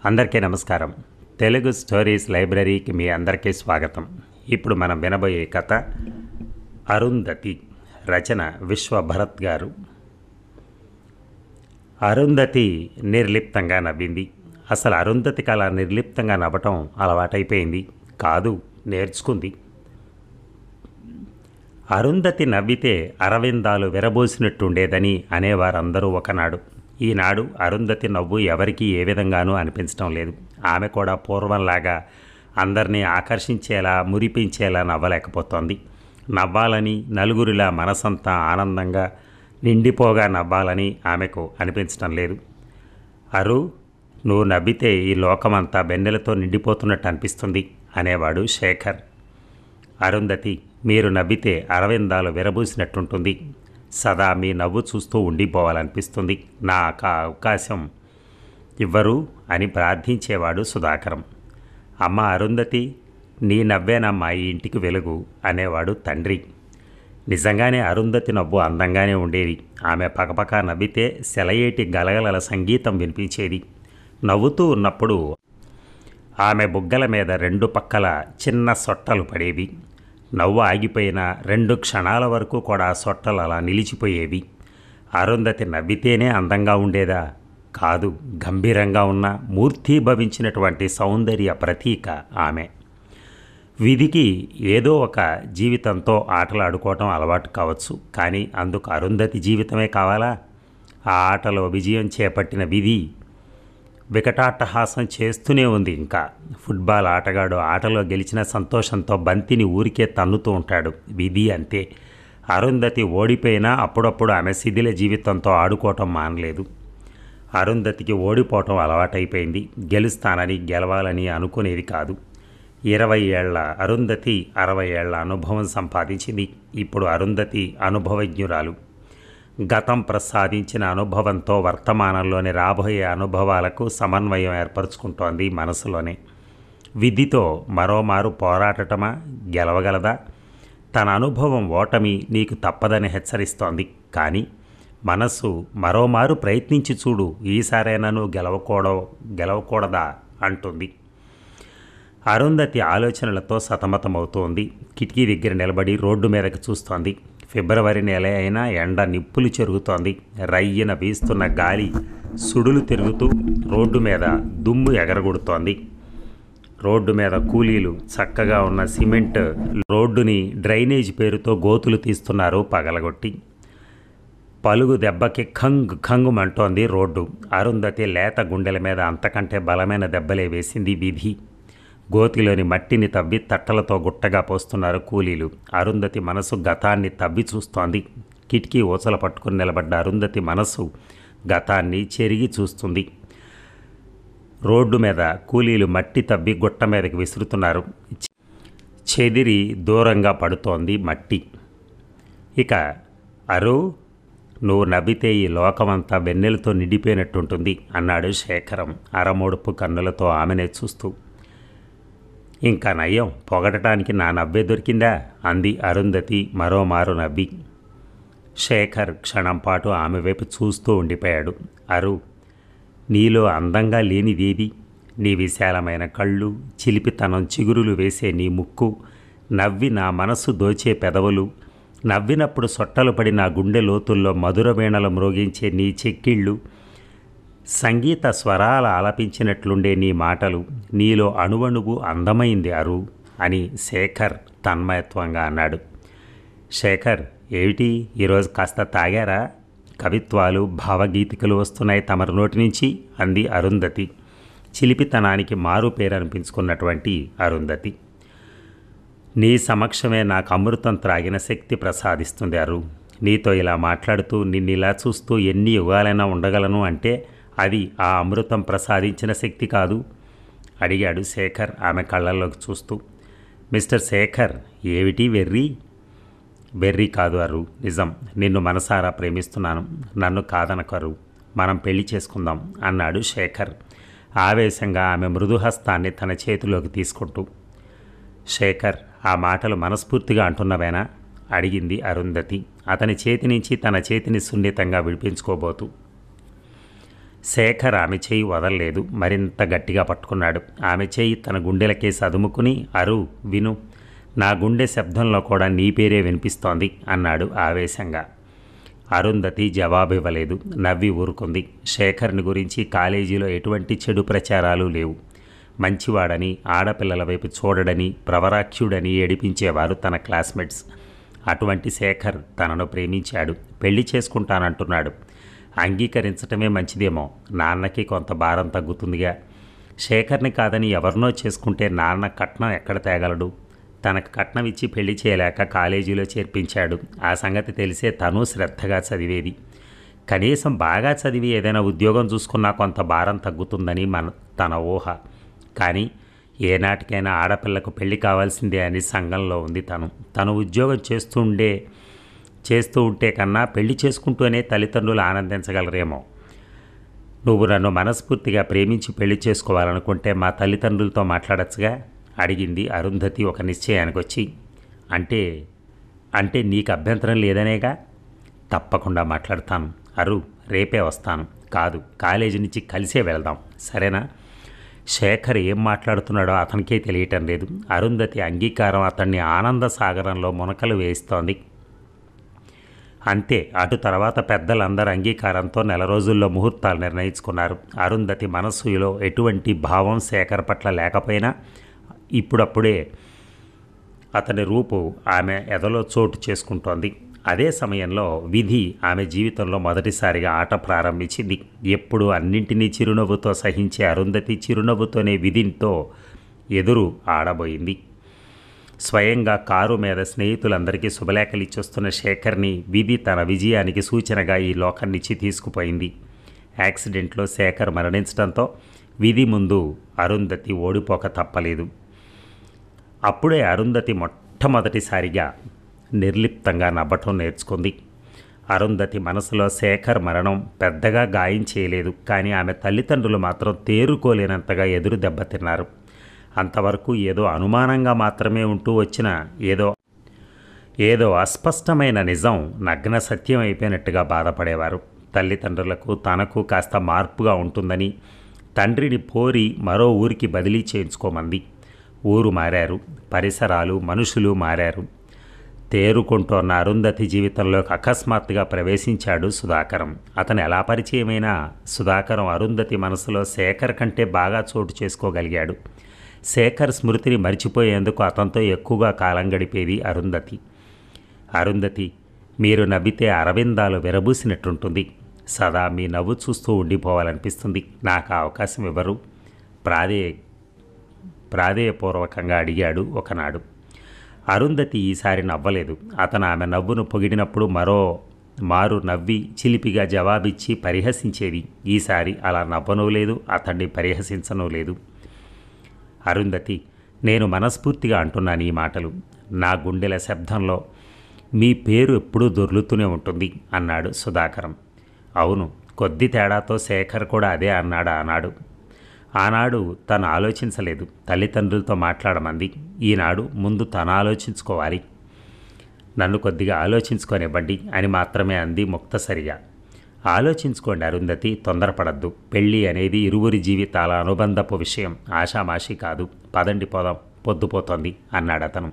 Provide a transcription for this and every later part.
అందరికీ నమస్కారం తెలుగు స్టోరీస్ లైబ్రరీకి మీ అందరికీ స్వాగతం ఇప్పుడు మనం వినబోయే కథ అరుంధతి రచన విశ్వభరత్ గారు అరుంధతి నిర్లిప్తంగా నవ్వింది అసలు అరుంధతికి అలా నిర్లిప్తంగా నవ్వటం అలవాటైపోయింది కాదు నేర్చుకుంది అరుంధతి నవ్వితే అరవిందాలు విరబోసినట్టుండేదని అనేవారందరూ ఒకనాడు ఈనాడు అరుంధతి నవ్వు ఎవరికీ ఏ విధంగానూ అనిపించడం లేదు ఆమె కూడా పూర్వంలాగా అందరినీ ఆకర్షించేలా మురిపించేలా నవ్వలేకపోతోంది నవ్వాలని నలుగురిలా మనసంతా ఆనందంగా నిండిపోగా నవ్వాలని ఆమెకు అనిపించడం లేదు అరు నువ్వు నవ్వితే ఈ లోకమంతా బెన్నెలతో నిండిపోతున్నట్టు అనిపిస్తుంది అనేవాడు శేఖర్ అరుంధతి మీరు నవ్వితే అరవిందాలు విరబూసినట్టుంటుంది సదా మీ నవ్వు చూస్తూ ఉండిపోవాలనిపిస్తుంది నాకు ఆ అవకాశం ఇవ్వరు అని ప్రార్థించేవాడు సుధాకరం అమ్మ అరుంధతి నీ నవ్వేనమ్మా ఈ ఇంటికి వెలుగు అనేవాడు తండ్రి నిజంగానే అరుంధతి నవ్వు అందంగానే ఉండేది ఆమె పకపక నవ్వితే సెలయేటి గలగలల సంగీతం వినిపించేది నవ్వుతూ ఉన్నప్పుడు ఆమె బుగ్గల మీద రెండు పక్కల చిన్న సొట్టలు పడేవి నవ్వు ఆగిపోయిన రెండు క్షణాల వరకు కూడా ఆ సొట్టలు అలా నిలిచిపోయేవి అరుంధతి నవ్వితేనే అందంగా ఉండేదా కాదు గంభీరంగా ఉన్న మూర్తీభవించినటువంటి సౌందర్య ప్రతీక ఆమె విధికి ఏదో ఒక జీవితంతో ఆటలాడుకోవటం అలవాటు కావచ్చు కానీ అందుకు అరుంధతి జీవితమే కావాలా ఆ ఆటలో విజయం చేపట్టిన విధి వికటాట్టహాసం చేస్తూనే ఉంది ఇంకా ఫుట్బాల్ ఆటగాడు ఆటలో గెలిచిన సంతోషంతో బంతిని ఊరికే తన్నుతూ ఉంటాడు విధి అంతే అరుంధతి ఓడిపోయినా అప్పుడప్పుడు ఆమె శిథిల జీవితంతో ఆడుకోవటం మానలేదు అరుంధతికి ఓడిపోవటం అలవాటైపోయింది గెలుస్తానని గెలవాలని అనుకునేది కాదు ఇరవై ఏళ్ల అరుంధతి అరవై ఏళ్ల అనుభవం సంపాదించింది ఇప్పుడు అరుంధతి అనుభవజ్ఞురాలు గతం ప్రసాదించిన అనుభవంతో వర్తమానంలోని రాబోయే అనుభవాలకు సమన్వయం ఏర్పరచుకుంటోంది మనసులోనే విధితో మరోమారు పోరాటమా గెలవగలదా తన అనుభవం ఓటమి నీకు తప్పదని హెచ్చరిస్తోంది కానీ మనసు మరోమారు ప్రయత్నించి చూడు ఈసారైనా నువ్వు గెలవకూడ గెలవకూడదా అంటుంది అరుంధతి ఆలోచనలతో సతమతమవుతోంది కిటికీ దగ్గర నిలబడి రోడ్డు మీదకి చూస్తోంది ఫిబ్రవరి నెల అయినా ఎండ నిప్పులు చెరుగుతోంది రయ్యన వీస్తున్న గాలి సుడులు తిరుగుతూ రోడ్డు మీద దుమ్ము ఎగరగొడుతోంది రోడ్డు మీద కూలీలు చక్కగా ఉన్న సిమెంట్ రోడ్డుని డ్రైనేజ్ పేరుతో గోతులు తీస్తున్నారు పగలగొట్టి పలుగు దెబ్బకి ఖంగ్ ఖంగుమంటోంది రోడ్డు అరుంధతి లేత గుండెల మీద అంతకంటే బలమైన దెబ్బలే వేసింది విధి గోతిలోని మట్టిని తవ్వి తట్టలతో గుట్టగా పోస్తున్నారు కూలీలు అరుంధతి మనసు గతాన్ని తవ్వి చూస్తోంది కిటికీ ఊసల పట్టుకుని నిలబడ్డ అరుంధతి మనసు గతాన్ని చెరిగి చూస్తుంది రోడ్డు మీద కూలీలు మట్టి తవ్వి గుట్ట మీదకి విసురుతున్నారు చెదిరి దూరంగా పడుతోంది మట్టి ఇక అరు నువ్వు నవ్వితే ఈ లోకమంతా వెన్నెలతో నిండిపోయినట్టుంటుంది అన్నాడు శేఖరం అరమోడుపు కన్నులతో ఆమెనే చూస్తూ ఇంకా నయ్యం పొగడటానికి నా నవ్వే దొరికిందా అంది అరుంధతి మరోమారు నవ్వి శేఖర్ క్షణం పాటు ఆమె వైపు చూస్తూ ఉండిపోయాడు అరు నీలో అందంగా లేనిదేది నీ విశాలమైన కళ్ళు చిలిపితనం చిగురులు వేసే నీ ముక్కు నవ్వి నా మనసు దోచే పెదవులు నవ్వినప్పుడు సొట్టలు పడి నా గుండె లోతుల్లో మధుర వీణలు మ్రోగించే నీ చెక్కిళ్ళు సంగీత స్వరాల ఆలపించినట్లుండే నీ మాటలు నీలో అణువణువు అందమైంది అరు అని శేఖర్ తన్మయత్వంగా అన్నాడు శేఖర్ ఏమిటి ఈరోజు కాస్త తాగారా కవిత్వాలు భావగీతికలు వస్తున్నాయి తమరి నోటి నుంచి అంది అరుంధతి చిలిపితనానికి మారు పేరు అనిపించుకున్నటువంటి అరుంధతి నీ సమక్షమే నాకు అమృతం త్రాగిన శక్తి ప్రసాదిస్తుంది అరు నీతో ఇలా మాట్లాడుతూ నిన్ను ఇలా చూస్తూ ఎన్ని యుగాలైనా ఉండగలను అంటే అది ఆ అమృతం ప్రసాదించిన శక్తి కాదు అడిగాడు శేఖర్ ఆమె కళ్ళల్లోకి చూస్తూ మిస్టర్ శేఖర్ ఏమిటి వెర్రి వెర్రి కాదు అరు నిజం నిన్ను మనసారా ప్రేమిస్తున్నాను నన్ను కాదనకరు మనం పెళ్లి చేసుకుందాం అన్నాడు శేఖర్ ఆవేశంగా ఆమె మృదుహస్తాన్ని తన చేతిలోకి తీసుకుంటూ శేఖర్ ఆ మాటలు మనస్ఫూర్తిగా అంటున్నవేనా అడిగింది అరుంధతి అతని చేతి నుంచి తన చేతిని సున్నితంగా విడిపించుకోబోతూ శేఖర్ ఆమె చేయి వదలలేదు మరింత గట్టిగా పట్టుకున్నాడు ఆమె చేయి తన గుండెలకేసి అదుముకుని అరు విను నా గుండె శబ్దంలో కూడా నీ పేరే వినిపిస్తోంది అన్నాడు ఆవేశంగా అరుంధతి జవాబు ఇవ్వలేదు నవ్వి ఊరుకుంది శేఖర్ని గురించి కాలేజీలో ఎటువంటి చెడు ప్రచారాలు లేవు మంచివాడని ఆడపిల్లల వైపు చూడడని ప్రవరాఖ్యుడని ఏడిపించేవారు తన క్లాస్మేట్స్ అటువంటి శేఖర్ తనను ప్రేమించాడు పెళ్లి చేసుకుంటానంటున్నాడు అంగీకరించటమే మంచిదేమో నాన్నకి కొంత భారం తగ్గుతుందిగా శేఖర్ని కాదని ఎవరినో చేసుకుంటే నాన్న కట్నం ఎక్కడ తేగలడు తనకు కట్నం ఇచ్చి పెళ్లి చేయలేక కాలేజీలో చేర్పించాడు ఆ సంగతి తెలిసే తను శ్రద్ధగా చదివేది కనీసం బాగా చదివి ఏదైనా ఉద్యోగం చూసుకున్నా కొంత భారం తగ్గుతుందని మన తన ఊహ కానీ ఏనాటికైనా ఆడపిల్లకు పెళ్లి కావాల్సిందే అని సంఘంలో ఉంది తను తను ఉద్యోగం చేస్తుండే చేస్తూ ఉంటే కన్నా పెళ్లి చేసుకుంటూనే తల్లిదండ్రులు ఆనందించగలరేమో నువ్వు నన్ను మనస్ఫూర్తిగా ప్రేమించి పెళ్లి చేసుకోవాలనుకుంటే మా తల్లిదండ్రులతో మాట్లాడచ్చుగా అడిగింది అరుంధతి ఒక నిశ్చయానికి వచ్చి అంటే అంటే నీకు అభ్యంతరం లేదనేగా తప్పకుండా మాట్లాడతాను అరు రేపే వస్తాను కాదు కాలేజీ నుంచి కలిసే వెళ్దాం సరేనా శేఖర్ ఏం మాట్లాడుతున్నాడో అతనికే తెలియటం లేదు అరుంధతి అంగీకారం అతన్ని ఆనంద సాగరంలో మునకలు వేస్తోంది అంతే అటు తర్వాత పెద్దలందరూ అంగీకారంతో నెల రోజుల్లో ముహూర్తాలు నిర్ణయించుకున్నారు అరుంధతి మనస్సులో ఎటువంటి భావం శేఖర్ పట్ల లేకపోయినా ఇప్పుడప్పుడే అతని రూపు ఆమె ఎదలో చోటు చేసుకుంటోంది అదే సమయంలో విధి ఆమె జీవితంలో మొదటిసారిగా ఆట ప్రారంభించింది ఎప్పుడు అన్నింటినీ చిరునవ్వుతో సహించే అరుంధతి చిరునవ్వుతోనే విధితో ఎదురు ఆడబోయింది స్వయంగా కారు మీద స్నేహితులందరికీ శుభలేఖలు ఇచ్చొస్తున్న శేఖర్ని విధి తన విజయానికి సూచనగా ఈ లోకం నుంచి తీసుకుపోయింది యాక్సిడెంట్లో శేఖర్ మరణించడంతో విధి ముందు అరుంధతి ఓడిపోక తప్పలేదు అప్పుడే అరుంధతి మొట్టమొదటిసారిగా నిర్లిప్తంగా నవ్వటం నేర్చుకుంది అరుంధతి మనసులో శేఖర్ మరణం పెద్దగా గాయం చేయలేదు కానీ ఆమె తల్లిదండ్రులు మాత్రం తేరుకోలేనంతగా ఎదురు దెబ్బతిన్నారు అంతవరకు ఏదో అనుమానంగా మాత్రమే ఉంటూ వచ్చిన ఏదో ఏదో అస్పష్టమైన నిజం నగ్న సత్యం అయిపోయినట్టుగా బాధపడేవారు తల్లిదండ్రులకు తనకు కాస్త మార్పుగా ఉంటుందని తండ్రిని పోరి మరో ఊరికి బదిలీ చేయించుకోమంది ఊరు మారారు పరిసరాలు మనుషులు మారారు తేరుకుంటోన్న అరుంధతి జీవితంలోకి అకస్మాత్తుగా ప్రవేశించాడు సుధాకరం అతను ఎలా పరిచయమైనా సుధాకరం అరుంధతి మనసులో శేఖర్ కంటే బాగా చోటు చేసుకోగలిగాడు శేఖర్ స్మృతిని మర్చిపోయేందుకు అతనితో ఎక్కువగా కాలం గడిపేది అరుంధతి అరుంధతి మీరు నవ్వితే అరవిందాలు విరబూసినట్టుంటుంది సదా మీ నవ్వు చూస్తూ ఉండిపోవాలనిపిస్తుంది నాకు ఆ అవకాశం ఇవ్వరు ప్రాదే ప్రాధేయపూర్వకంగా అడిగాడు ఒకనాడు అరుంధతి ఈసారి నవ్వలేదు అతను ఆమె నవ్వును పొగిడినప్పుడు మరో మారు నవ్వి చిలిపిగా జవాబిచ్చి పరిహసించేది ఈసారి అలా నవ్వనూ లేదు అతన్ని పరిహసించనూ లేదు అరుంధతి నేను మనస్ఫూర్తిగా అంటున్నాను ఈ మాటలు నా గుండెల శబ్దంలో మీ పేరు ఎప్పుడూ దొర్లుతూనే ఉంటుంది అన్నాడు సుధాకరం అవును కొద్ది తేడాతో శేఖర్ కూడా అదే అన్నాడు ఆనాడు ఆనాడు తను ఆలోచించలేదు తల్లిదండ్రులతో మాట్లాడమంది ఈనాడు ముందు తను ఆలోచించుకోవాలి నన్ను కొద్దిగా ఆలోచించుకోనివ్వండి అని మాత్రమే అంది ముక్తసరిగా ఆలోచించుకోండి అరుంధతి తొందరపడద్దు పెళ్ళి అనేది ఇరువురి జీవితాల అనుబంధపు విషయం ఆషామాషి కాదు పదండి పోదాం పొద్దుపోతోంది అన్నాడు అతను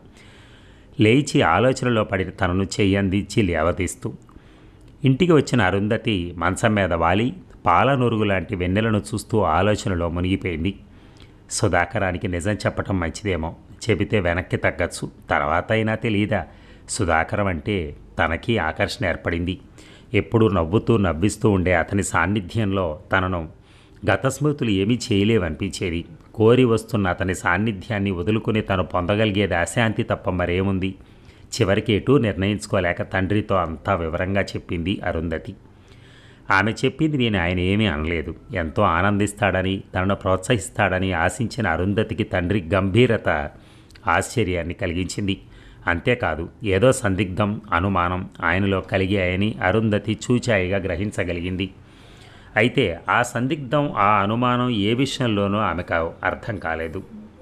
లేచి ఆలోచనలో పడిన తనను చెయ్యందించి లేవతీస్తూ ఇంటికి వచ్చిన అరుంధతి మంచం మీద వాలి పాల నురుగు లాంటి వెన్నెలను చూస్తూ ఆలోచనలో మునిగిపోయింది సుధాకరానికి నిజం చెప్పటం మంచిదేమో చెబితే వెనక్కి తగ్గచ్చు తర్వాత అయినా తెలియదా సుధాకరం అంటే తనకి ఆకర్షణ ఏర్పడింది ఎప్పుడూ నవ్వుతూ నవ్విస్తూ ఉండే అతని సాన్నిధ్యంలో తనను గత స్మృతులు ఏమీ చేయలేవనిపించేది కోరి వస్తున్న అతని సాన్నిధ్యాన్ని వదులుకుని తను పొందగలిగేది అశాంతి తప్ప మరేముంది చివరికి ఎటూ నిర్ణయించుకోలేక తండ్రితో అంతా వివరంగా చెప్పింది అరుంధతి ఆమె చెప్పింది నేను ఆయన ఏమీ అనలేదు ఎంతో ఆనందిస్తాడని తనను ప్రోత్సహిస్తాడని ఆశించిన అరుంధతికి తండ్రి గంభీరత ఆశ్చర్యాన్ని కలిగించింది అంతేకాదు ఏదో సందిగ్ధం అనుమానం ఆయనలో కలిగాయని అరుంధతి చూచాయిగా గ్రహించగలిగింది అయితే ఆ సందిగ్ధం ఆ అనుమానం ఏ విషయంలోనూ ఆమెకు అర్థం కాలేదు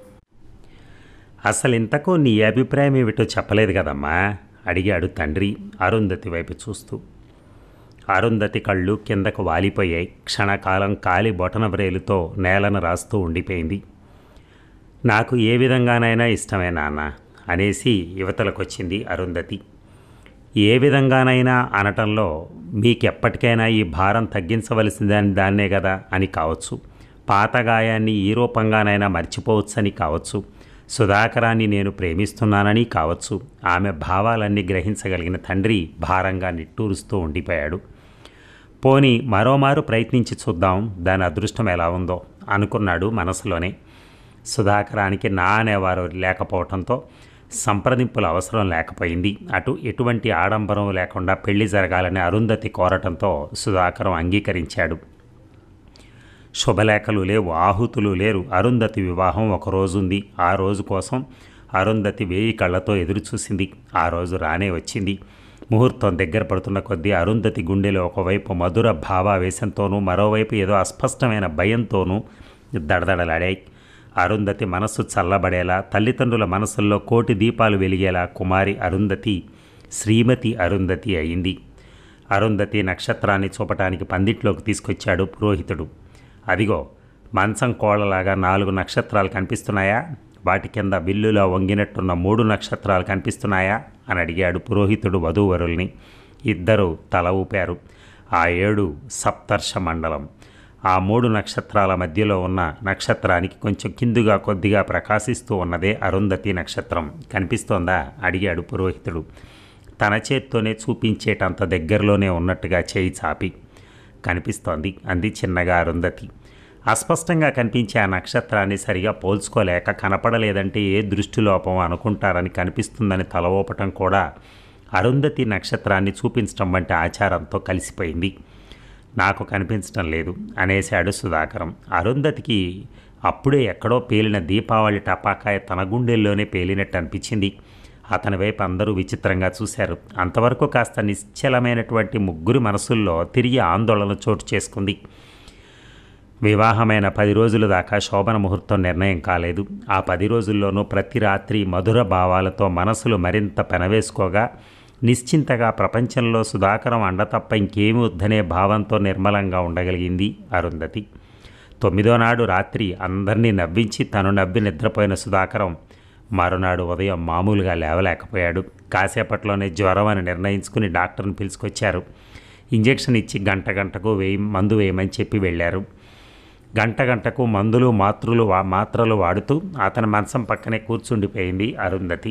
అసలు ఇంతకు నీ అభిప్రాయం ఏమిటో చెప్పలేదు కదమ్మా అడిగాడు తండ్రి అరుంధతి వైపు చూస్తూ అరుంధతి కళ్ళు కిందకు వాలిపోయాయి క్షణకాలం కాలి బొటన వ్రేలుతో నేలను రాస్తూ ఉండిపోయింది నాకు ఏ విధంగానైనా ఇష్టమే నాన్న అనేసి యువతలకొచ్చింది అరుంధతి ఏ విధంగానైనా అనటంలో మీకెప్పటికైనా ఈ భారం తగ్గించవలసిందని దాన్నే కదా అని కావచ్చు పాత గాయాన్ని ఈ రూపంగానైనా మర్చిపోవచ్చని కావచ్చు సుధాకరాన్ని నేను ప్రేమిస్తున్నానని కావచ్చు ఆమె భావాలన్నీ గ్రహించగలిగిన తండ్రి భారంగా నిట్టూరుస్తూ ఉండిపోయాడు పోని మరోమారు ప్రయత్నించి చూద్దాం దాని అదృష్టం ఎలా ఉందో అనుకున్నాడు మనసులోనే సుధాకరానికి నా అనేవారు లేకపోవడంతో సంప్రదింపుల అవసరం లేకపోయింది అటు ఎటువంటి ఆడంబరం లేకుండా పెళ్లి జరగాలని అరుంధతి కోరటంతో సుధాకరం అంగీకరించాడు శుభలేఖలు లేవు ఆహుతులు లేరు అరుంధతి వివాహం ఒక రోజుంది ఆ రోజు కోసం అరుంధతి వేయి కళ్ళతో ఎదురుచూసింది ఆ రోజు రానే వచ్చింది ముహూర్తం దగ్గర పడుతున్న కొద్దీ అరుంధతి గుండెలో ఒకవైపు మధుర భావావేశంతోనూ మరోవైపు ఏదో అస్పష్టమైన భయంతోనూ దడదడలాడాయి అరుంధతి మనస్సు చల్లబడేలా తల్లిదండ్రుల మనసుల్లో కోటి దీపాలు వెలిగేలా కుమారి అరుంధతి శ్రీమతి అరుంధతి అయింది అరుంధతి నక్షత్రాన్ని చూపటానికి పందిట్లోకి తీసుకొచ్చాడు పురోహితుడు అదిగో మంచం కోళ్ళలాగా నాలుగు నక్షత్రాలు కనిపిస్తున్నాయా వాటి కింద బిల్లులో వంగినట్టున్న మూడు నక్షత్రాలు కనిపిస్తున్నాయా అని అడిగాడు పురోహితుడు వధూవరుల్ని ఇద్దరు తల ఊపారు ఆ ఏడు సప్తర్ష మండలం ఆ మూడు నక్షత్రాల మధ్యలో ఉన్న నక్షత్రానికి కొంచెం కిందుగా కొద్దిగా ప్రకాశిస్తూ ఉన్నదే అరుంధతి నక్షత్రం కనిపిస్తోందా అడిగాడు పురోహితుడు తన చేత్తోనే చూపించేటంత దగ్గరలోనే ఉన్నట్టుగా చేయి చాపి కనిపిస్తోంది అంది చిన్నగా అరుంధతి అస్పష్టంగా కనిపించే ఆ నక్షత్రాన్ని సరిగా పోల్చుకోలేక కనపడలేదంటే ఏ దృష్టిలోపం అనుకుంటారని కనిపిస్తుందని తల ఊపటం కూడా అరుంధతి నక్షత్రాన్ని చూపించడం వంటి ఆచారంతో కలిసిపోయింది నాకు కనిపించడం లేదు అనేశాడు సుధాకరం అరుంధతికి అప్పుడే ఎక్కడో పేలిన దీపావళి టపాకాయ తన గుండెల్లోనే పేలినట్టు అనిపించింది అతని వైపు అందరూ విచిత్రంగా చూశారు అంతవరకు కాస్త నిశ్చలమైనటువంటి ముగ్గురి మనసుల్లో తిరిగి ఆందోళన చోటు చేసుకుంది వివాహమైన పది రోజుల దాకా శోభన ముహూర్తం నిర్ణయం కాలేదు ఆ పది రోజుల్లోనూ ప్రతి రాత్రి మధుర భావాలతో మనసులు మరింత పెనవేసుకోగా నిశ్చింతగా ప్రపంచంలో సుధాకరం అండ తప్ప ఇంకేమీ వద్దనే భావంతో నిర్మలంగా ఉండగలిగింది అరుంధతి తొమ్మిదో నాడు రాత్రి అందరినీ నవ్వించి తను నవ్వి నిద్రపోయిన సుధాకరం మరునాడు ఉదయం మామూలుగా లేవలేకపోయాడు కాసేపట్లోనే జ్వరం అని నిర్ణయించుకుని డాక్టర్ని పిలుచుకొచ్చారు ఇంజెక్షన్ ఇచ్చి గంట గంటకు వేయి మందు వేయమని చెప్పి వెళ్ళారు గంట గంటకు మందులు మాత్రులు వా మాత్రలు వాడుతూ అతని మంచం పక్కనే కూర్చుండిపోయింది అరుంధతి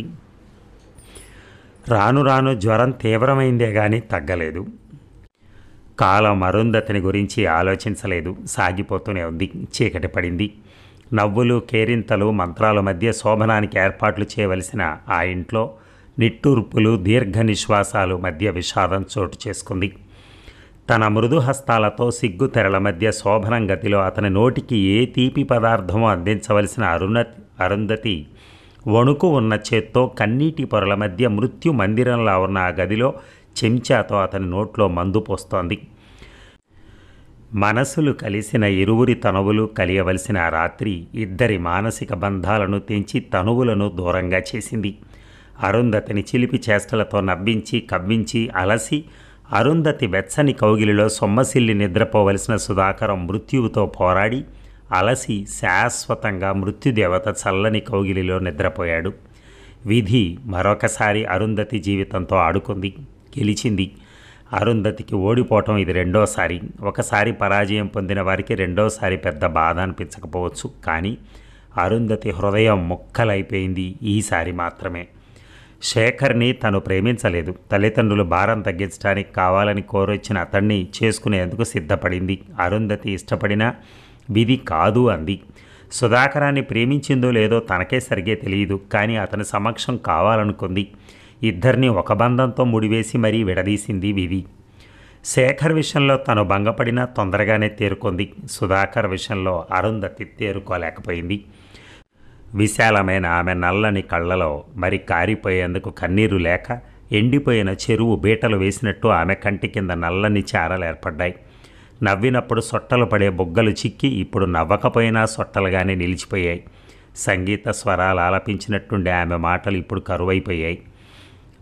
రాను రాను జ్వరం తీవ్రమైందే కానీ తగ్గలేదు కాలం అరుంధతిని గురించి ఆలోచించలేదు సాగిపోతూనే ఉంది చీకటి పడింది నవ్వులు కేరింతలు మంత్రాల మధ్య శోభనానికి ఏర్పాట్లు చేయవలసిన ఆ ఇంట్లో నిట్టూర్పులు దీర్ఘ నిశ్వాసాలు మధ్య విషాదం చోటు చేసుకుంది తన మృదు హస్తాలతో సిగ్గు తెరల మధ్య శోభనం గతిలో అతని నోటికి ఏ తీపి పదార్థమో అందించవలసిన అరుణ అరుంధతి వణుకు ఉన్న చేత్తో కన్నీటి పొరల మధ్య మృత్యు మందిరంలా ఉన్న ఆ గదిలో చెంచాతో అతని నోట్లో మందు పోస్తోంది మనసులు కలిసిన ఇరువురి తనువులు కలియవలసిన ఆ రాత్రి ఇద్దరి మానసిక బంధాలను తెంచి తనువులను దూరంగా చేసింది అరుంధతిని చిలిపి చేష్టలతో నవ్వించి కవ్వించి అలసి అరుంధతి వెచ్చని కౌగిలిలో సొమ్మసిల్లి నిద్రపోవలసిన సుధాకరం మృత్యువుతో పోరాడి అలసి శాశ్వతంగా మృత్యుదేవత చల్లని కౌగిలిలో నిద్రపోయాడు విధి మరొకసారి అరుంధతి జీవితంతో ఆడుకుంది గెలిచింది అరుంధతికి ఓడిపోవటం ఇది రెండోసారి ఒకసారి పరాజయం పొందిన వారికి రెండోసారి పెద్ద బాధ అనిపించకపోవచ్చు కానీ అరుంధతి హృదయం ముక్కలైపోయింది ఈసారి మాత్రమే శేఖర్ని తను ప్రేమించలేదు తల్లిదండ్రులు భారం తగ్గించడానికి కావాలని కోరొచ్చిన అతన్ని చేసుకునేందుకు సిద్ధపడింది అరుంధతి ఇష్టపడినా విధి కాదు అంది సుధాకరాన్ని ప్రేమించిందో లేదో తనకే సరిగే తెలియదు కానీ అతని సమక్షం కావాలనుకుంది ఇద్దరిని ఒక బంధంతో ముడివేసి మరీ విడదీసింది విధి శేఖర్ విషయంలో తను భంగపడినా తొందరగానే తేరుకుంది సుధాకర్ విషయంలో అరుంధతి తేరుకోలేకపోయింది విశాలమైన ఆమె నల్లని కళ్ళలో మరి కారిపోయేందుకు కన్నీరు లేక ఎండిపోయిన చెరువు బీటలు వేసినట్టు ఆమె కంటి కింద నల్లని చారలు ఏర్పడ్డాయి నవ్వినప్పుడు సొట్టలు పడే బొగ్గలు చిక్కి ఇప్పుడు నవ్వకపోయినా సొట్టలుగానే నిలిచిపోయాయి సంగీత స్వరాలు ఆలపించినట్టుండే ఆమె మాటలు ఇప్పుడు కరువైపోయాయి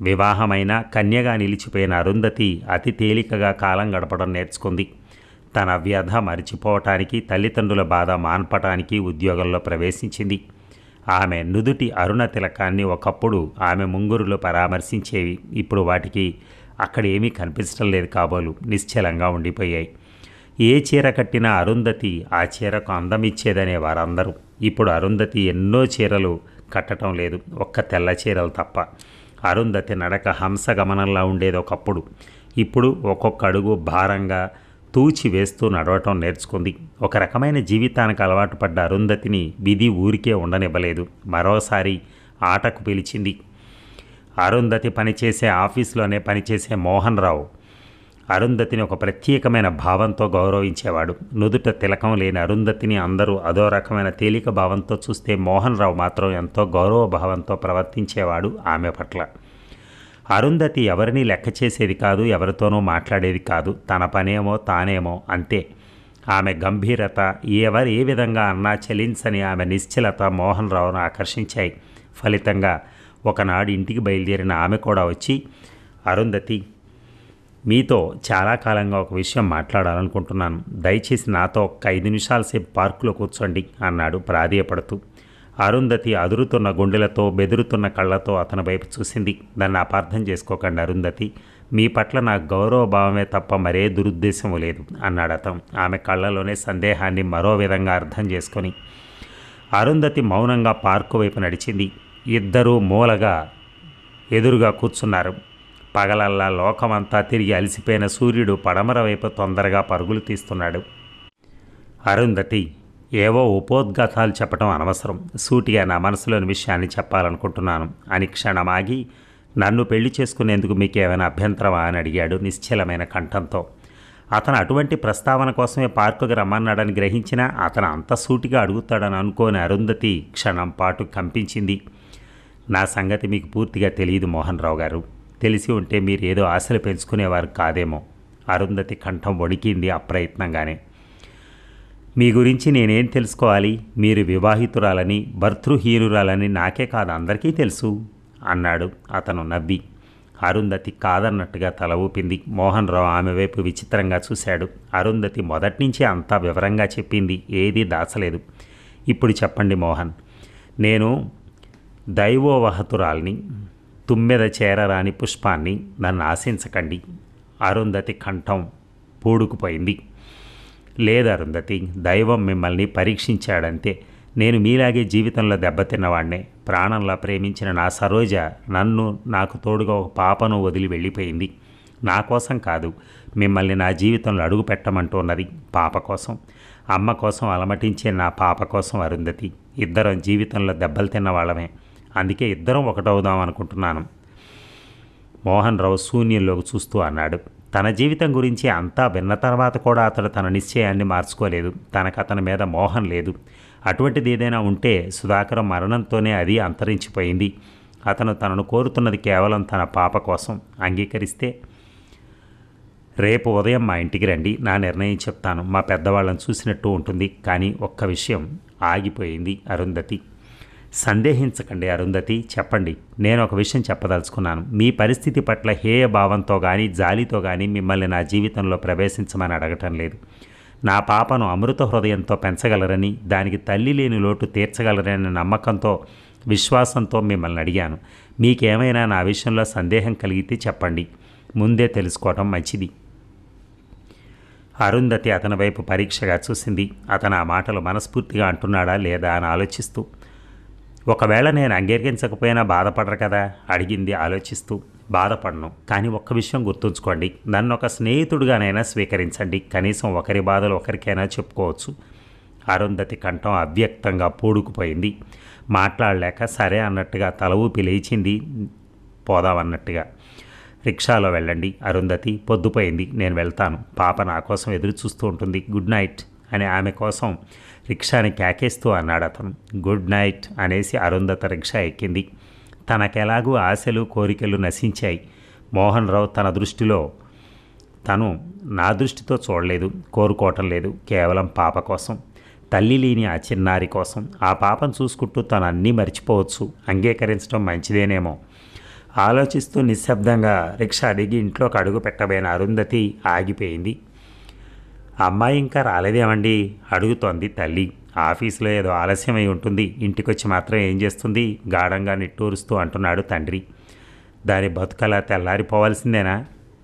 వివాహమైన కన్యగా నిలిచిపోయిన అరుంధతి అతి తేలికగా కాలం గడపడం నేర్చుకుంది తన వ్యధ మరిచిపోవటానికి తల్లిదండ్రుల బాధ మాన్పటానికి ఉద్యోగంలో ప్రవేశించింది ఆమె నుదుటి అరుణ తిలకాన్ని ఒకప్పుడు ఆమె ముంగురులో పరామర్శించేవి ఇప్పుడు వాటికి అక్కడ ఏమీ కనిపించడం లేదు కాబోలు నిశ్చలంగా ఉండిపోయాయి ఏ చీర కట్టినా అరుంధతి ఆ చీరకు అందమిచ్చేదనే వారందరూ ఇప్పుడు అరుంధతి ఎన్నో చీరలు కట్టడం లేదు ఒక్క తెల్ల చీరలు తప్ప అరుంధతి నడక హంస గమనంలా ఉండేది ఒకప్పుడు ఇప్పుడు ఒక్కొక్క అడుగు భారంగా తూచి వేస్తూ నడవటం నేర్చుకుంది ఒక రకమైన జీవితానికి అలవాటు పడ్డ అరుంధతిని విధి ఊరికే ఉండనివ్వలేదు మరోసారి ఆటకు పిలిచింది అరుంధతి పనిచేసే ఆఫీసులోనే పనిచేసే మోహన్ రావు అరుంధతిని ఒక ప్రత్యేకమైన భావంతో గౌరవించేవాడు నుదుట తిలకం లేని అరుంధతిని అందరూ అదో రకమైన తేలిక భావంతో చూస్తే మోహన్ రావు మాత్రం ఎంతో గౌరవ భావంతో ప్రవర్తించేవాడు ఆమె పట్ల అరుంధతి ఎవరిని లెక్క చేసేది కాదు ఎవరితోనూ మాట్లాడేది కాదు తన పనేమో తానేమో అంతే ఆమె గంభీరత ఎవరు ఏ విధంగా అన్నా చలించని ఆమె నిశ్చలత మోహన్ రావును ఆకర్షించాయి ఫలితంగా ఒకనాడు ఇంటికి బయలుదేరిన ఆమె కూడా వచ్చి అరుంధతి మీతో చాలా కాలంగా ఒక విషయం మాట్లాడాలనుకుంటున్నాను దయచేసి నాతో ఒక్క ఐదు నిమిషాల సేపు పార్కులో కూర్చోండి అన్నాడు ప్రాధేయపడుతూ అరుంధతి అదురుతున్న గుండెలతో బెదురుతున్న కళ్ళతో అతని వైపు చూసింది దాన్ని అపార్థం చేసుకోకండి అరుంధతి మీ పట్ల నాకు గౌరవ భావమే తప్ప మరే దురుద్దేశము లేదు అన్నాడు అతను ఆమె కళ్ళలోనే సందేహాన్ని మరో విధంగా అర్థం చేసుకొని అరుంధతి మౌనంగా పార్కు వైపు నడిచింది ఇద్దరూ మూలగా ఎదురుగా కూర్చున్నారు పగలల్లా లోకమంతా తిరిగి అలసిపోయిన సూర్యుడు పడమర వైపు తొందరగా పరుగులు తీస్తున్నాడు అరుంధతి ఏవో ఉపోద్ఘాతాలు చెప్పడం అనవసరం సూటిగా నా మనసులోని విషయాన్ని చెప్పాలనుకుంటున్నాను అని క్షణమాగి నన్ను పెళ్లి చేసుకునేందుకు మీకు ఏమైనా అభ్యంతరమా అని అడిగాడు నిశ్చలమైన కంఠంతో అతను అటువంటి ప్రస్తావన కోసమే పార్కుకి రమ్మన్నాడని గ్రహించినా అతను అంత సూటిగా అడుగుతాడని అనుకోని అరుంధతి క్షణం పాటు కంపించింది నా సంగతి మీకు పూర్తిగా తెలియదు మోహన్ రావు గారు తెలిసి ఉంటే మీరు ఏదో ఆశలు పెంచుకునేవారు కాదేమో అరుంధతి కంఠం వణికింది అప్రయత్నంగానే మీ గురించి నేనేం తెలుసుకోవాలి మీరు వివాహితురాలని భర్తృహీనురాలని నాకే కాదు అందరికీ తెలుసు అన్నాడు అతను నవ్వి అరుంధతి కాదన్నట్టుగా తల ఊపింది మోహన్ రావు ఆమె వైపు విచిత్రంగా చూశాడు అరుంధతి మొదటి నుంచి అంతా వివరంగా చెప్పింది ఏదీ దాచలేదు ఇప్పుడు చెప్పండి మోహన్ నేను దైవోవహతురాల్ని తుమ్మెద చేరరాని పుష్పాన్ని నన్ను ఆశించకండి అరుంధతి కంఠం పూడుకుపోయింది లేదు అరుంధతి దైవం మిమ్మల్ని పరీక్షించాడంతే నేను మీలాగే జీవితంలో దెబ్బతిన్నవాడినే ప్రాణంలా ప్రేమించిన నా సరోజ నన్ను నాకు తోడుగా ఒక పాపను వదిలి వెళ్ళిపోయింది నా కోసం కాదు మిమ్మల్ని నా జీవితంలో అడుగు పెట్టమంటున్నది పాప కోసం అమ్మ కోసం అలమటించే నా పాప కోసం అరుంధతి ఇద్దరం జీవితంలో దెబ్బలు తిన్న వాళ్ళమే అందుకే ఇద్దరం ఒకటవుదాం అనుకుంటున్నాను మోహన్ రావు శూన్యంలోకి చూస్తూ అన్నాడు తన జీవితం గురించి అంతా విన్న తర్వాత కూడా అతడు తన నిశ్చయాన్ని మార్చుకోలేదు తనకు అతని మీద మోహం లేదు అటువంటిది ఏదైనా ఉంటే సుధాకరం మరణంతోనే అది అంతరించిపోయింది అతను తనను కోరుతున్నది కేవలం తన పాప కోసం అంగీకరిస్తే రేపు ఉదయం మా ఇంటికి రండి నా నిర్ణయం చెప్తాను మా పెద్దవాళ్ళని చూసినట్టు ఉంటుంది కానీ ఒక్క విషయం ఆగిపోయింది అరుంధతి సందేహించకండి అరుంధతి చెప్పండి నేను ఒక విషయం చెప్పదలుచుకున్నాను మీ పరిస్థితి పట్ల హేయ భావంతో కానీ జాలితో కానీ మిమ్మల్ని నా జీవితంలో ప్రవేశించమని అడగటం లేదు నా పాపను అమృత హృదయంతో పెంచగలరని దానికి తల్లి లేని లోటు తీర్చగలరని నమ్మకంతో విశ్వాసంతో మిమ్మల్ని అడిగాను మీకేమైనా నా విషయంలో సందేహం కలిగితే చెప్పండి ముందే తెలుసుకోవటం మంచిది అరుంధతి అతని వైపు పరీక్షగా చూసింది అతను ఆ మాటలు మనస్ఫూర్తిగా అంటున్నాడా లేదా అని ఆలోచిస్తూ ఒకవేళ నేను అంగీకరించకపోయినా బాధపడరు కదా అడిగింది ఆలోచిస్తూ బాధపడను కానీ ఒక్క విషయం గుర్తుంచుకోండి నన్ను ఒక స్నేహితుడిగానైనా స్వీకరించండి కనీసం ఒకరి బాధలు ఒకరికైనా చెప్పుకోవచ్చు అరుంధతి కంఠం అవ్యక్తంగా పూడుకుపోయింది మాట్లాడలేక సరే అన్నట్టుగా తల ఊపి లేచింది పోదామన్నట్టుగా రిక్షాలో వెళ్ళండి అరుంధతి పొద్దుపోయింది నేను వెళ్తాను పాప నా కోసం ఎదురు చూస్తూ ఉంటుంది గుడ్ నైట్ అని ఆమె కోసం రిక్షాని కేకేస్తూ అన్నాడు అతను గుడ్ నైట్ అనేసి అరుంధత రిక్షా ఎక్కింది తనకెలాగూ ఆశలు కోరికలు నశించాయి మోహన్ రావు తన దృష్టిలో తను నా దృష్టితో చూడలేదు కోరుకోవటం లేదు కేవలం పాప కోసం తల్లి లేని ఆ చిన్నారి కోసం ఆ పాపను చూసుకుంటూ తను అన్నీ మర్చిపోవచ్చు అంగీకరించడం మంచిదేనేమో ఆలోచిస్తూ నిశ్శబ్దంగా రిక్షా దిగి ఇంట్లోకి అడుగు పెట్టబోయిన అరుంధతి ఆగిపోయింది అమ్మాయి ఇంకా రాలేదేమండి అడుగుతోంది తల్లి ఆఫీసులో ఏదో ఆలస్యమై ఉంటుంది ఇంటికొచ్చి మాత్రం ఏం చేస్తుంది గాఢంగా నిట్టూరుస్తూ అంటున్నాడు తండ్రి దాని బతుకలా తెల్లారిపోవాల్సిందేనా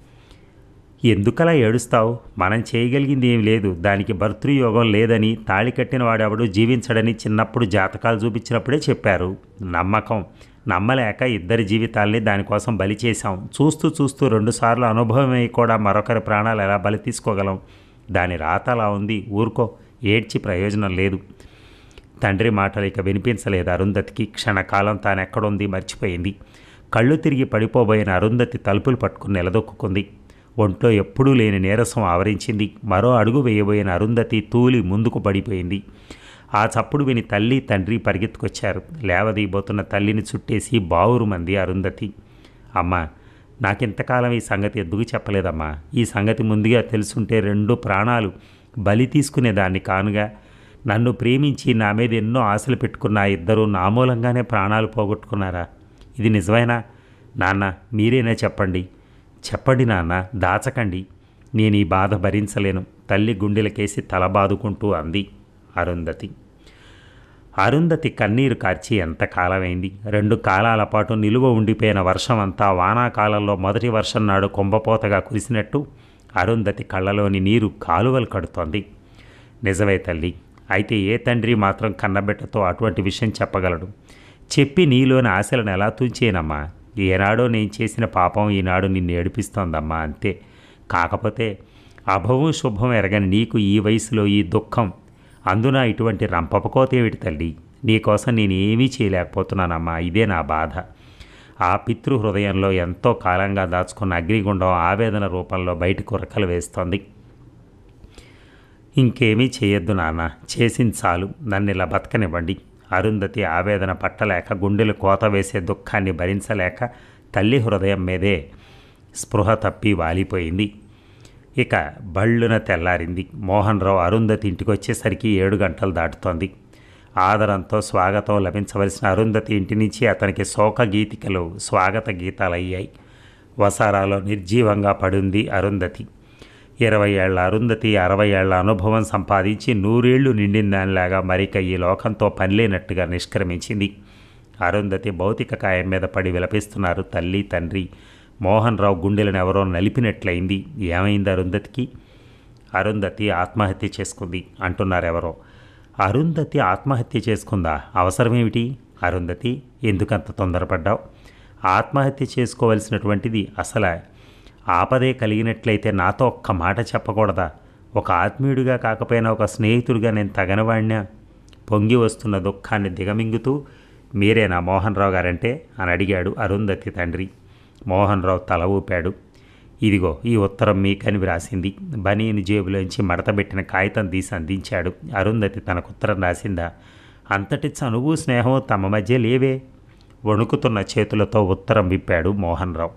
ఎందుకలా ఏడుస్తావు మనం చేయగలిగింది ఏం లేదు దానికి భర్తృయోగం లేదని తాళి కట్టిన వాడెవడు జీవించడని చిన్నప్పుడు జాతకాలు చూపించినప్పుడే చెప్పారు నమ్మకం నమ్మలేక ఇద్దరి జీవితాల్ని దానికోసం బలి చేశాం చూస్తూ చూస్తూ రెండుసార్లు అనుభవమై కూడా మరొకరి ప్రాణాలు ఎలా బలి తీసుకోగలం దాని రాత అలా ఉంది ఊరుకో ఏడ్చి ప్రయోజనం లేదు తండ్రి మాటలు ఇక వినిపించలేదు అరుంధతికి క్షణకాలం తానెక్కడుంది మర్చిపోయింది కళ్ళు తిరిగి పడిపోబోయిన అరుంధతి తలుపులు పట్టుకుని నిలదొక్కుంది ఒంట్లో ఎప్పుడూ లేని నీరసం ఆవరించింది మరో అడుగు వేయబోయిన అరుంధతి తూలి ముందుకు పడిపోయింది ఆ చప్పుడు విని తల్లి తండ్రి పరిగెత్తుకొచ్చారు లేవదీయబోతున్న తల్లిని చుట్టేసి బావురు మంది అరుంధతి అమ్మ నాకింతకాలం ఈ సంగతి ఎందుకు చెప్పలేదమ్మా ఈ సంగతి ముందుగా తెలుసుంటే రెండు ప్రాణాలు బలి తీసుకునేదాన్ని కానుగా నన్ను ప్రేమించి నా మీద ఎన్నో ఆశలు పెట్టుకున్న ఆ ఇద్దరు నా మూలంగానే ప్రాణాలు పోగొట్టుకున్నారా ఇది నిజమేనా నాన్న మీరేనా చెప్పండి చెప్పండి నాన్న దాచకండి నేను ఈ బాధ భరించలేను తల్లి గుండెలకేసి తల బాదుకుంటూ అంది అరుంధతి అరుంధతి కన్నీరు కార్చి ఎంత కాలమైంది రెండు కాలాల పాటు నిలువ ఉండిపోయిన వర్షం అంతా వానాకాలంలో మొదటి వర్షం నాడు కుంభపోతగా కురిసినట్టు అరుంధతి కళ్ళలోని నీరు కాలువలు కడుతోంది నిజమే తల్లి అయితే ఏ తండ్రి మాత్రం కన్నబిడ్డతో అటువంటి విషయం చెప్పగలడు చెప్పి నీలోని ఆశలను ఎలా తుంచేనమ్మా ఏనాడో నేను చేసిన పాపం ఈనాడు నిన్ను ఏడిపిస్తోందమ్మా అంతే కాకపోతే అభవం శుభం ఎరగని నీకు ఈ వయసులో ఈ దుఃఖం అందున ఇటువంటి రంపపకోతేమిటి తల్లి నీకోసం నేను ఏమీ చేయలేకపోతున్నానమ్మా ఇదే నా బాధ ఆ పితృ హృదయంలో ఎంతో కాలంగా దాచుకున్న అగ్నిగుండం ఆవేదన రూపంలో బయటకు ఉరకలు వేస్తోంది ఇంకేమీ చేయొద్దు నాన్న చేసింది చాలు నన్ను ఇలా బతకనివ్వండి అరుంధతి ఆవేదన పట్టలేక గుండెలు కోత వేసే దుఃఖాన్ని భరించలేక తల్లి హృదయం మీదే స్పృహ తప్పి వాలిపోయింది ఇక బళ్ళున తెల్లారింది మోహన్ రావు అరుంధతి ఇంటికి వచ్చేసరికి ఏడు గంటలు దాటుతోంది ఆదరంతో స్వాగతం లభించవలసిన అరుంధతి ఇంటి నుంచి అతనికి శోక గీతికలు స్వాగత గీతాలయ్యాయి వసారాలో నిర్జీవంగా పడుంది అరుంధతి ఇరవై ఏళ్ల అరుంధతి అరవై ఏళ్ల అనుభవం సంపాదించి నూరేళ్లు నిండిన దానిలాగా మరిక ఈ లోకంతో పనిలేనట్టుగా నిష్క్రమించింది అరుంధతి భౌతిక కాయం మీద పడి విలపిస్తున్నారు తల్లి తండ్రి మోహన్ రావు గుండెలను ఎవరో నలిపినట్లయింది ఏమైంది అరుంధతికి అరుంధతి ఆత్మహత్య చేసుకుంది అంటున్నారు ఎవరో అరుంధతి ఆత్మహత్య చేసుకుందా అవసరమేమిటి అరుంధతి ఎందుకంత తొందరపడ్డావు ఆత్మహత్య చేసుకోవలసినటువంటిది అసలు ఆపదే కలిగినట్లయితే నాతో ఒక్క మాట చెప్పకూడదా ఒక ఆత్మీయుడిగా కాకపోయినా ఒక స్నేహితుడిగా నేను తగనవాడినా పొంగి వస్తున్న దుఃఖాన్ని దిగమింగుతూ మీరేనా మోహన్ రావు గారంటే అని అడిగాడు అరుంధతి తండ్రి మోహన్ రావు తల ఊపాడు ఇదిగో ఈ ఉత్తరం మీకని వ్రాసింది బనీని జేబులోంచి మడతబెట్టిన కాగితం తీసి అందించాడు అరుంధతి తనకు ఉత్తరం రాసిందా అంతటి చనువు స్నేహం తమ మధ్య లేవే వణుకుతున్న చేతులతో ఉత్తరం విప్పాడు మోహన్ రావు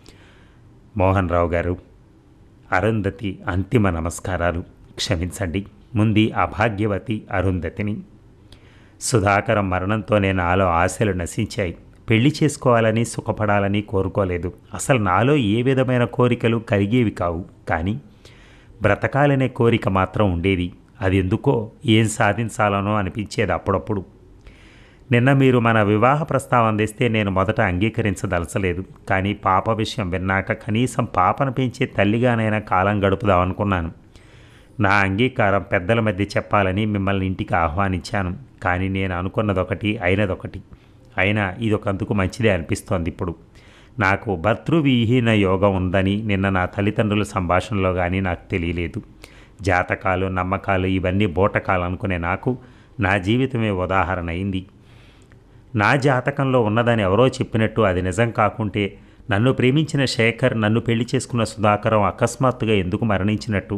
మోహన్ రావు గారు అరుంధతి అంతిమ నమస్కారాలు క్షమించండి ముందు అభాగ్యవతి అరుంధతిని సుధాకరం మరణంతోనే నాలో ఆశలు నశించాయి పెళ్లి చేసుకోవాలని సుఖపడాలని కోరుకోలేదు అసలు నాలో ఏ విధమైన కోరికలు కలిగేవి కావు కానీ బ్రతకాలనే కోరిక మాత్రం ఉండేది అది ఎందుకో ఏం సాధించాలనో అనిపించేది అప్పుడప్పుడు నిన్న మీరు మన వివాహ ప్రస్తావన తెస్తే నేను మొదట అంగీకరించదలచలేదు కానీ పాప విషయం విన్నాక కనీసం పాపను పెంచే తల్లిగానైనా కాలం గడుపుదామనుకున్నాను నా అంగీకారం పెద్దల మధ్య చెప్పాలని మిమ్మల్ని ఇంటికి ఆహ్వానించాను కానీ నేను అనుకున్నదొకటి అయినదొకటి అయినా ఇదొకందుకు మంచిదే అనిపిస్తోంది ఇప్పుడు నాకు భర్తృవిహీన యోగం ఉందని నిన్న నా తల్లిదండ్రుల సంభాషణలో కానీ నాకు తెలియలేదు జాతకాలు నమ్మకాలు ఇవన్నీ బోటకాలు అనుకునే నాకు నా జీవితమే ఉదాహరణ అయింది నా జాతకంలో ఉన్నదని ఎవరో చెప్పినట్టు అది నిజం కాకుంటే నన్ను ప్రేమించిన శేఖర్ నన్ను పెళ్లి చేసుకున్న సుధాకరం అకస్మాత్తుగా ఎందుకు మరణించినట్టు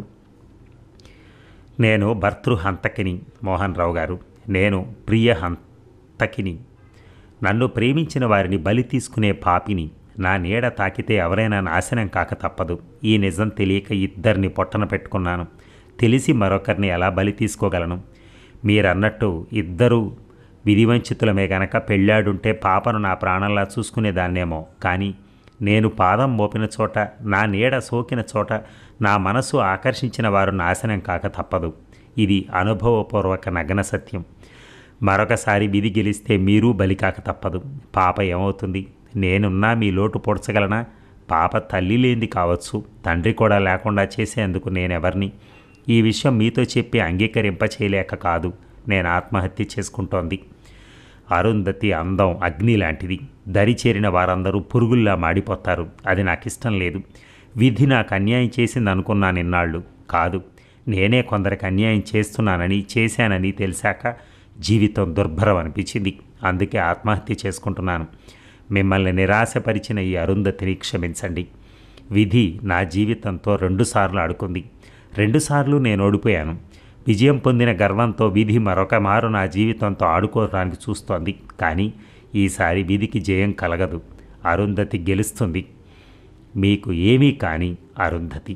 నేను భర్తృ హంతకిని మోహన్ రావు గారు నేను ప్రియ హంతకిని నన్ను ప్రేమించిన వారిని బలి తీసుకునే పాపిని నా నీడ తాకితే ఎవరైనా నాశనం కాక తప్పదు ఈ నిజం తెలియక ఇద్దరిని పొట్టన పెట్టుకున్నాను తెలిసి మరొకరిని ఎలా బలి తీసుకోగలను మీరన్నట్టు ఇద్దరూ విధివంచితులమే గనక పెళ్ళాడుంటే పాపను నా ప్రాణంలా చూసుకునేదాన్నేమో కానీ నేను పాదం మోపిన చోట నా నీడ సోకిన చోట నా మనసు ఆకర్షించిన వారు నాశనం కాక తప్పదు ఇది అనుభవపూర్వక నగ్న సత్యం మరొకసారి విధి గెలిస్తే మీరు బలికాక తప్పదు పాప ఏమవుతుంది నేనున్నా మీ లోటు పొడచగలనా పాప తల్లి లేనిది కావచ్చు తండ్రి కూడా లేకుండా చేసేందుకు నేనెవరిని ఈ విషయం మీతో చెప్పి అంగీకరింప చేయలేక కాదు నేను ఆత్మహత్య చేసుకుంటోంది అరుంధతి అందం అగ్ని లాంటిది దరి చేరిన వారందరూ పురుగుల్లా మాడిపోతారు అది నాకు ఇష్టం లేదు విధి నాకు అన్యాయం చేసింది అనుకున్నాను ఇన్నాళ్ళు కాదు నేనే కొందరికి అన్యాయం చేస్తున్నానని చేశానని తెలిసాక జీవితం దుర్భరం అనిపించింది అందుకే ఆత్మహత్య చేసుకుంటున్నాను మిమ్మల్ని నిరాశపరిచిన ఈ అరుంధతిని క్షమించండి విధి నా జీవితంతో రెండుసార్లు ఆడుకుంది రెండుసార్లు నేను ఓడిపోయాను విజయం పొందిన గర్వంతో విధి మరొక మారు నా జీవితంతో ఆడుకోవడానికి చూస్తోంది కానీ ఈసారి విధికి జయం కలగదు అరుంధతి గెలుస్తుంది మీకు ఏమీ కాని అరుంధతి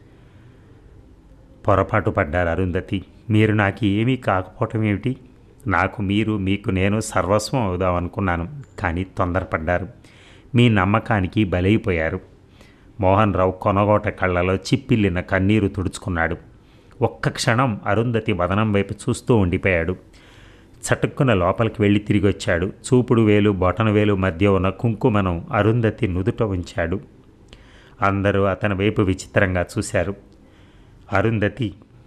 పొరపాటు పడ్డారు అరుంధతి మీరు నాకు ఏమీ కాకపోవటం ఏమిటి నాకు మీరు మీకు నేను సర్వస్వం అవుదాం అనుకున్నాను కానీ తొందరపడ్డారు మీ నమ్మకానికి బలైపోయారు మోహన్ రావు కొనగోట కళ్ళలో చిప్పిల్లిన కన్నీరు తుడుచుకున్నాడు ఒక్క క్షణం అరుంధతి వదనం వైపు చూస్తూ ఉండిపోయాడు చటుక్కున లోపలికి వెళ్ళి తిరిగి వచ్చాడు చూపుడు వేలు బొటన వేలు మధ్య ఉన్న కుంకుమను అరుంధతి నుదుట ఉంచాడు అందరూ అతని వైపు విచిత్రంగా చూశారు అరుంధతి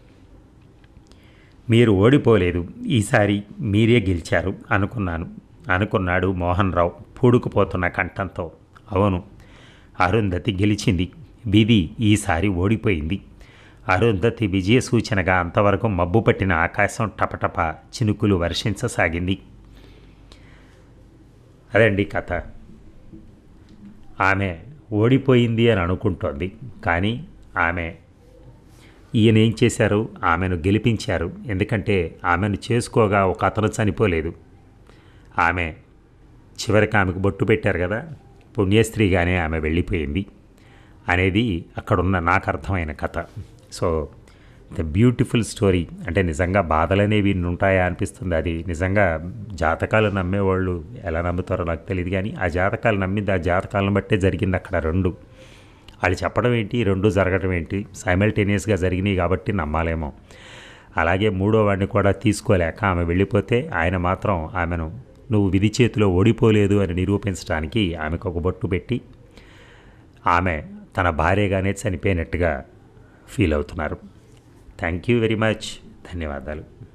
మీరు ఓడిపోలేదు ఈసారి మీరే గెలిచారు అనుకున్నాను అనుకున్నాడు మోహన్ రావు పూడుకుపోతున్న కంఠంతో అవును అరుంధతి గెలిచింది విధి ఈసారి ఓడిపోయింది అరుంధతి విజయ సూచనగా అంతవరకు మబ్బు పట్టిన ఆకాశం టపటప చినుకులు వర్షించసాగింది అదండి కథ ఆమె ఓడిపోయింది అని అనుకుంటోంది కానీ ఆమె ఈయన ఏం చేశారు ఆమెను గెలిపించారు ఎందుకంటే ఆమెను చేసుకోగా ఒక అతను చనిపోలేదు ఆమె చివరికి ఆమెకు బొట్టు పెట్టారు కదా పుణ్యస్త్రీగానే ఆమె వెళ్ళిపోయింది అనేది అక్కడున్న నాకు అర్థమైన కథ సో ద బ్యూటిఫుల్ స్టోరీ అంటే నిజంగా బాధలనేవి ఉంటాయా అనిపిస్తుంది అది నిజంగా జాతకాలు నమ్మేవాళ్ళు ఎలా నమ్ముతారో నాకు తెలియదు కానీ ఆ జాతకాలు నమ్మింది ఆ జాతకాలను బట్టే జరిగింది అక్కడ రెండు వాళ్ళు చెప్పడం ఏంటి రెండు జరగడం ఏంటి సైమల్టేనియస్గా జరిగినాయి కాబట్టి నమ్మాలేమో అలాగే మూడో వాడిని కూడా తీసుకోలేక ఆమె వెళ్ళిపోతే ఆయన మాత్రం ఆమెను నువ్వు విధి చేతిలో ఓడిపోలేదు అని నిరూపించడానికి ఆమెకు ఒక బొట్టు పెట్టి ఆమె తన భార్యగానే చనిపోయినట్టుగా ఫీల్ అవుతున్నారు థ్యాంక్ యూ వెరీ మచ్ ధన్యవాదాలు